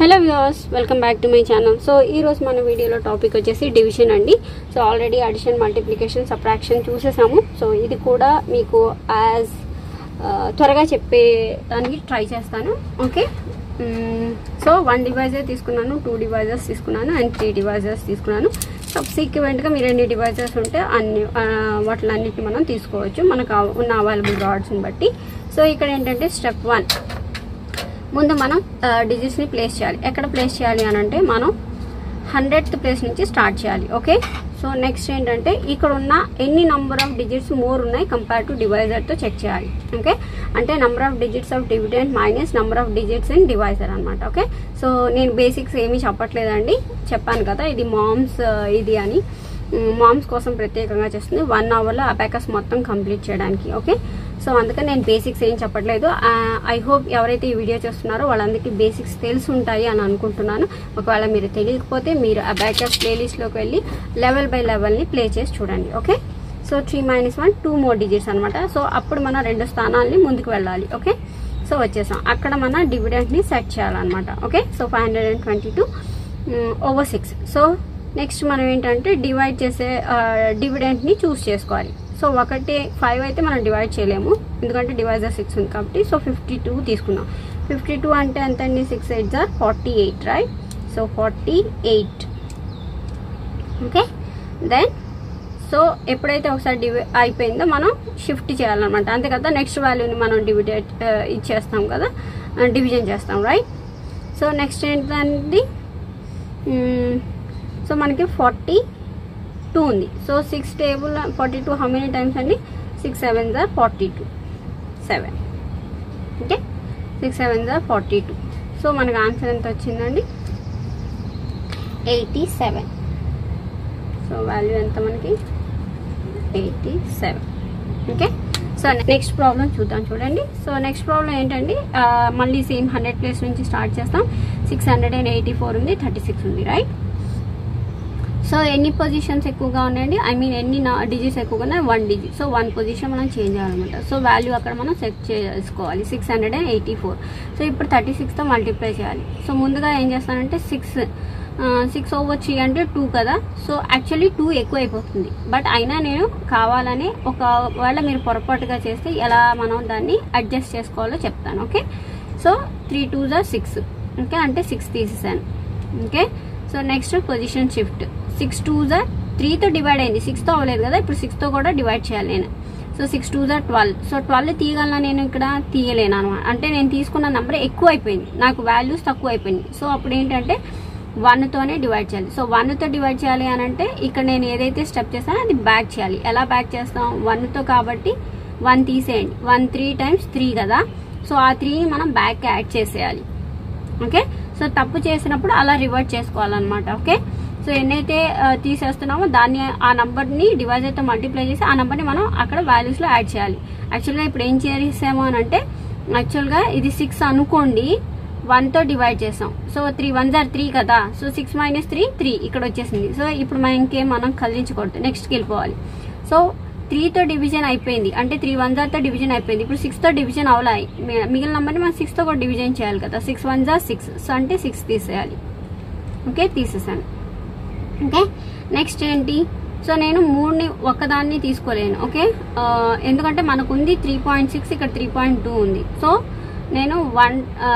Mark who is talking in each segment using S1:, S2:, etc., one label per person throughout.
S1: hello viewers welcome back to my channel so ఈ రోజు మన వీడియోలో టాపిక్ వచ్చేసి డివిజన్ అండి so already addition multiplication subtraction చూసేసాము సో ఇది కూడా మీకు యాజ్ త్వరగా చెప్పేదానికి ట్రై చేస్తాను ఓకే సో వన్ డివైజర్ తీసుకున్నాను టూ డివైజర్స్ తీసుకున్నాను అండ్ త్రీ డివైజర్స్ తీసుకున్నాను సబ్సీక్వెంట్గా మీరు ఎన్ని డివైజర్స్ ఉంటే అన్ని వాటిలన్నిటిని మనం తీసుకోవచ్చు మనకు అవ- ఉన్న అవైలబుల్ రాడ్స్ని బట్టి సో ఇక్కడ ఏంటంటే స్టెప్ వన్ ముందు మనం డిజిట్స్ని ప్లేస్ చేయాలి ఎక్కడ ప్లేస్ చేయాలి అని అంటే మనం హండ్రెడ్త్ ప్లేస్ నుంచి స్టార్ట్ చేయాలి ఓకే సో నెక్స్ట్ ఏంటంటే ఇక్కడ ఉన్న ఎన్ని నంబర్ ఆఫ్ డిజిట్స్ మోర్ ఉన్నాయి కంపేర్ టు డివైజర్తో చెక్ చేయాలి ఓకే అంటే number of digits of dividend minus number of digits in divisor అనమాట ఓకే సో నేను బేసిక్స్ ఏమీ చెప్పట్లేదండి చెప్పాను కదా ఇది మామ్స్ ఇది అని మామ్స్ కోసం ప్రత్యేకంగా చేస్తుంది వన్ అవర్లో అబాకస్ మొత్తం కంప్లీట్ చేయడానికి ఓకే సో అందుకని నేను బేసిక్స్ ఏం చెప్పట్లేదు ఐ హోప్ ఎవరైతే ఈ వీడియో చూస్తున్నారో వాళ్ళందరికీ బేసిక్స్ తెలిసి ఉంటాయి అని అనుకుంటున్నాను ఒకవేళ మీరు తెలియకపోతే మీరు అబాకస్ ప్లేలిస్ట్లోకి వెళ్ళి లెవెల్ బై లెవెల్ని ప్లే చేసి చూడండి okay so three minus one two more digits అనమాట సో అప్పుడు మనం రెండు స్థానాల్ని ముందుకు వెళ్ళాలి ఓకే సో వచ్చేసాం అక్కడ మన డివిడెంట్ని సెట్ చేయాలన్నమాట okay so five hundred and twenty two over six so next మనం ఏంటంటే డివైడ్ చేసే డివిడెంట్ని చూస్ చేసుకోవాలి సో ఒకటి ఫైవ్ అయితే మనం డివైడ్ చేయలేము ఎందుకంటే డివైజర్ సిక్స్ ఉంది కాబట్టి సో ఫిఫ్టీ టూ తీసుకున్నాం ఫిఫ్టీ టూ అంటే ఎంత అండి సిక్స్ ఎయిట్ జార్ forty eight right so forty eight okay then so ఎప్పుడైతే ఒకసారి డివై అయిపోయిందో మనం షిఫ్ట్ చేయాలన్నమాట అంతే కదా నెక్స్ట్ వాల్యూని మనం డివిడేట్ ఇచ్చేస్తాం కదా డివిజన్ చేస్తాం రైట్ సో నెక్స్ట్ ఏంటండి సో మనకి ఫార్టీ టూ ఉంది so six table forty two how many times అండి సిక్స్ సెవెన్ జార్ forty two seven okay six seven జార్ ఫార్టీ టూ సో మనకు ఆన్సర్ ఎంత వచ్చిందండి ఎయిటీ సెవెన్ సో వాల్యూ ఎంత మనకి eighty seven okay so next problem చూద్దాం చూడండి సో నెక్స్ట్ ప్రాబ్లం ఏంటండి ఆ, మళ్ళీ సేమ్ హండ్రెడ్ ప్లేస్ నుంచి స్టార్ట్ చేస్తాం six hundred and eighty four ఉంది థర్టీ సిక్స్ ఉంది రైట్ సో ఎన్ని పొజిషన్స్ ఎక్కువగా ఉన్నాయండి ఐ మీన్ ఎన్ని డిజిట్స్ ఎక్కువగా ఉన్నాయి one digit so one position మనం చేంజ్ చేయాలన్నమాట సో వాల్యూ అక్కడ మనం సెట్ చేసుకోవాలి six hundred and eighty four so ఇప్పుడు థర్టీ సిక్స్తో మల్టిప్లై చేయాలి సో ముందుగా ఏం చేస్తానంటే సిక్స్ సిక్స్ ఓవర్ త్రీ అంటే టూ కదా సో యాక్చువల్లీ టూ ఎక్కువ అయిపోతుంది బట్ అయినా నేను కావాలని ఒకవేళ మీరు పొరపాటుగా చేస్తే ఎలా మనం దాన్ని అడ్జస్ట్ చేసుకోవాలో చెప్తాను ఓకే సో త్రీ టూ జా సిక్స్ ఓకే అంటే సిక్స్ తీసేసాను okay so next position shift six two జా త్రీతో డివైడ్ అయింది సిక్స్తో అవ్వలేదు కదా ఇప్పుడు సిక్స్తో కూడా డివైడ్ చేయాలి నేను సో సిక్స్ టూ జా ట్వెల్వ్ సో ట్వెల్వ్ తీయగలనా నేను ఇక్కడ తీయలేను అనమాట అంటే నేను తీసుకున్న నెంబర్ ఎక్కువ అయిపోయింది నాకు వాల్యూస్ తక్కువ అయిపోయింది సో అప్పుడు ఏంటంటే వన్తోనే డివైడ్ చేయాలి సో వన్తో డివైడ్ చేయాలి అని అంటే ఇక్కడ నేను ఏదైతే స్టెప్ చేస్తానో అది బ్యాక్ చేయాలి ఎలా బ్యాక్ చేస్తాం వన్తో కాబట్టి వన్ తీసేయండి వన్ త్రీ టైమ్స్ త్రీ కదా సో ఆ త్రీని మనం బ్యాక్ యాడ్ చేసేయాలి ఓకే సో తప్పు చేసినప్పుడు అలా రివర్ట్ చేసుకోవాలన్నమాట ఓకే సో ఎన్నైతే ఆ, తీసేస్తున్నామో దాన్ని ఆ నంబర్ని డివైజర్తో మల్టిప్లై చేసి ఆ నంబర్ని మనం అక్కడ వాల్యూస్లో యాడ్ చేయాలి యాక్చువల్గా ఇప్పుడు ఏం చేసాము అని అంటే యాక్చువల్గా ఇది సిక్స్ అనుకోండి వన్తో డివైడ్ చేసాం సో త్రీ వన్ జార్ త్రీ కదా so six minus three three ఇక్కడ వచ్చేసింది సో ఇప్పుడు మనం ఇంకేం మనం కదిలించకూడదు నెక్స్ట్కి వెళ్ళిపోవాలి సో త్రీతో డివిజన్ అయిపోయింది అంటే త్రీ వన్ జార్తో డివిజన్ అయిపోయింది ఇప్పుడు సిక్స్తో డివిజన్ అవలాయి మి- మిగిలిన నెంబర్ని మనం సిక్స్తో కూడా డివిజన్ చేయాలి కదా సిక్స్ వన్ జార్ సిక్స్ సో అంటే సిక్స్ తీసేయాలి ఓకే తీసేసాను ఓకే నెక్స్ట్ ఏంటి సో నేను మూడుని ఒక్కదాన్ని తీసుకోలేను ఓకే ఆ, ఎందుకంటే మనకు ఉంది త్రీ పాయింట్ సిక్స్ ఇక్కడ త్రీ పాయింట్ టూ ఉంది సో నేను వన్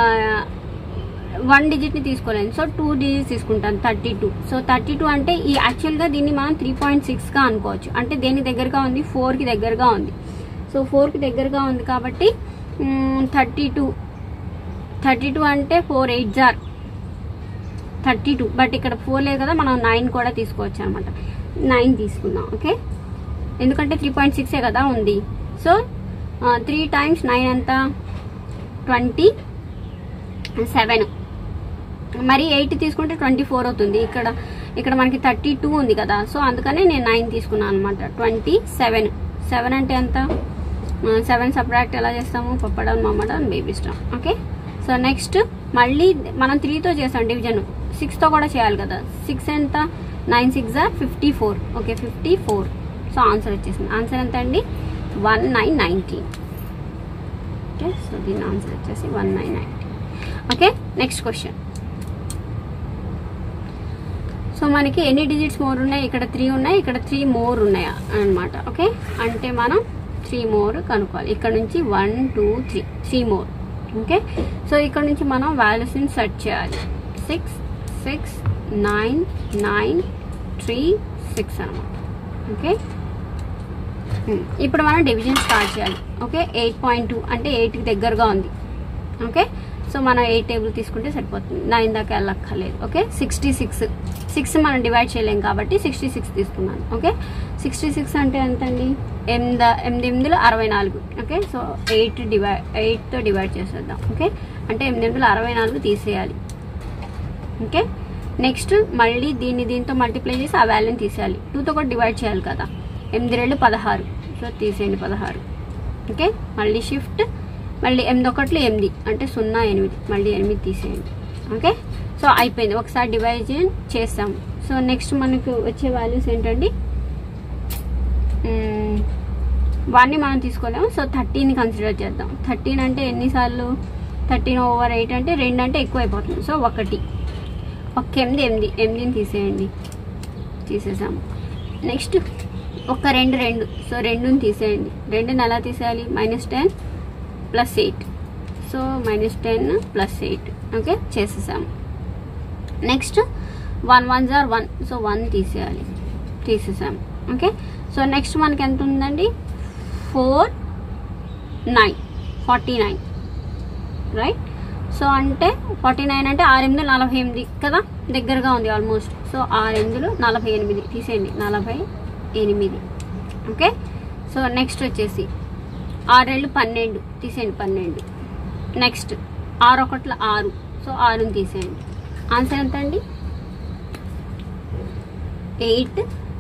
S1: వన్ డిజిట్ని తీసుకోలేను సో టూ డిజిట్స్ తీసుకుంటాను thirty two so thirty two అంటే ఈ యాక్చువల్గా దీన్ని మనం త్రీ పాయింట్ సిక్స్గా అనుకోవచ్చు అంటే దేని దగ్గరగా ఉంది ఫోర్కి దగ్గరగా ఉంది సో ఫోర్కి దగ్గరగా ఉంది కాబట్టి థర్టీ టూ థర్టీ టూ అంటే ఫోర్ ఎయిట్ జార్ థర్టీ టూ బట్ ఇక్కడ ఫోర్ లేదు కదా మనం నైన్ కూడా తీసుకోవచ్చు అనమాట నైన్ తీసుకుందాం ఓకే ఎందుకంటే త్రీ పాయింట్ సిక్సే కదా ఉంది సో త్రీ టైమ్స్ నైన్ ఎంత ట్వంటీ సెవెన్ మరి ఎయిట్ తీసుకుంటే ట్వంటీ ఫోర్ అవుతుంది ఇక్కడ ఇక్కడ మనకి థర్టీ టూ ఉంది కదా సో అందుకనే నేను నైన్ తీసుకున్నాను అనమాట ట్వంటీ సెవెన్ సెవెన్ అంటే ఎంత సెవెన్ సపరేట్ ఎలా చేస్తాము పప్పడం మమ్మడం baby star okay so next మళ్ళీ మనం త్రీతో చేసాం డివిజన్ సిక్స్తో కూడా చేయాలి కదా సిక్స్ ఎంత nine six are fifty four okay fifty four so answer వచ్చేసింది ఆన్సర్ ఎంత అండి one nine nineteen okay so దీని ఆన్సర్ వచ్చేసి one nine nineteen okay next question so మనకి ఎన్ని డిజిట్స్ మోర్ ఉన్నాయి ఇక్కడ త్రీ ఉన్నాయి ఇక్కడ త్రీ మోర్ ఉన్నాయి అన్నమాట ఓకే అంటే మనం త్రీ మోర్ కనుక్కోవాలి ఇక్కడ నుంచి one two three three more okay so ఇక్కడ నుంచి మనం వాల్యూస్ని సెర్చ్ చేయాలి six six nine nine three six అనమాట ఓకే ఉమ్, ఇప్పుడు మనం డివిజన్ స్టార్ట్ చేయాలి ఓకే ఎయిట్ పాయింట్ టూ అంటే ఎయిట్కి దగ్గరగా ఉంది ఓకే సో మనం ఎయిట్ టేబుల్ తీసుకుంటే సరిపోతుంది నైన్ దాకా వెళ్ళక్కర్లేదు ఓకే సిక్స్టీ సిక్స్ సిక్స్ మనం డివైడ్ చేయలేం కాబట్టి సిక్స్టీ సిక్స్ తీసుకున్నాను ఓకే సిక్స్టీ సిక్స్ అంటే ఎంత అండి ఎనిమిది ఎనిమిది ఎనిమిదిలో అరవై నాలుగు ఓకే సో ఎయిట్ డివైడ్ ఎయిట్తో డివైడ్ చేసేద్దాం ఓకే అంటే ఎనిమిది ఎనిమిదిలో అరవై నాలుగు తీసేయాలి ఓకే నెక్స్ట్ మళ్ళీ దీన్ని దీంతో మల్టిప్లై చేసి ఆ వాల్యూని తీసేయాలి టూతో కూడా డివైడ్ చేయాలి కదా ఎనిమిది రెండు పదహారు సో తీసేయండి పదహారు ఓకే మళ్ళీ షిఫ్ట్ మళ్ళీ ఎనిమిది ఒకట్లు ఎనిమిది అంటే సున్నా ఎనిమిది మళ్ళీ ఎనిమిది తీసేయండి ఓకే సో అయిపోయింది ఒకసారి డివైడ్ చేస్తాము సో నెక్స్ట్ మనకు వచ్చే వాల్యూస్ ఏంటండి మ్మ్, వాన్ని మనం తీసుకోలేము సో థర్టీని కన్సిడర్ చేద్దాం థర్టీన్ అంటే ఎన్నిసార్లు థర్టీన్ ఓవర్ ఎయిట్ అంటే రెండు అంటే ఎక్కువ అయిపోతుంది సో ఒకటి ఒక ఎనిమిది ఎనిమిది ఎనిమిదిని తీసేయండి తీసేసాము నెక్స్ట్ ఒక రెండు రెండు సో రెండుని తీసేయండి రెండుని ఎలా తీసేయాలి minus ten plus eight so minus ten plus eight okay చేసేసాము నెక్స్ట్ వన్ వన్ జార్ వన్ సో వన్ తీసేయాలి తీసేసాము ఓకే సో నెక్స్ట్ మనకి ఎంత ఉందండి four nine forty nine right so అంటే ఫార్టీ నైన్ అంటే ఆరు ఎనిమిది నలభై ఎనిమిది కదా దగ్గరగా ఉంది ఆల్మోస్ట్ సో ఆరు ఎనిమిదిలో నలభై ఎనిమిది తీసేయండి నలభై ఎనిమిది ఓకే సో నెక్స్ట్ వచ్చేసి ఆరేళ్ళు పన్నెండు తీసేయండి పన్నెండు నెక్స్ట్ ఆరు ఒకట్ల ఆరు సో ఆరుని తీసేయండి ఆన్సర్ ఎంత అండి eight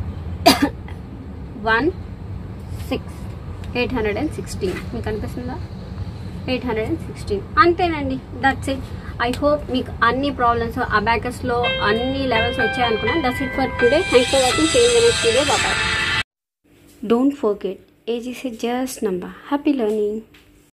S1: one six eight hundred and sixteen మీకు అనిపిస్తుందా ఎయిట్ హండ్రెడ్ అండ్ సిక్స్టీన్ అంతేనండి దట్స్ ఇట్ ఐ హోప్ మీకు అన్ని ప్రాబ్లమ్స్ అబాకస్లో అన్ని లెవెల్స్ వచ్చాయనుకున్నాను that's it for today thanks for watching same next video bye bye don't forget age is a just number happy learning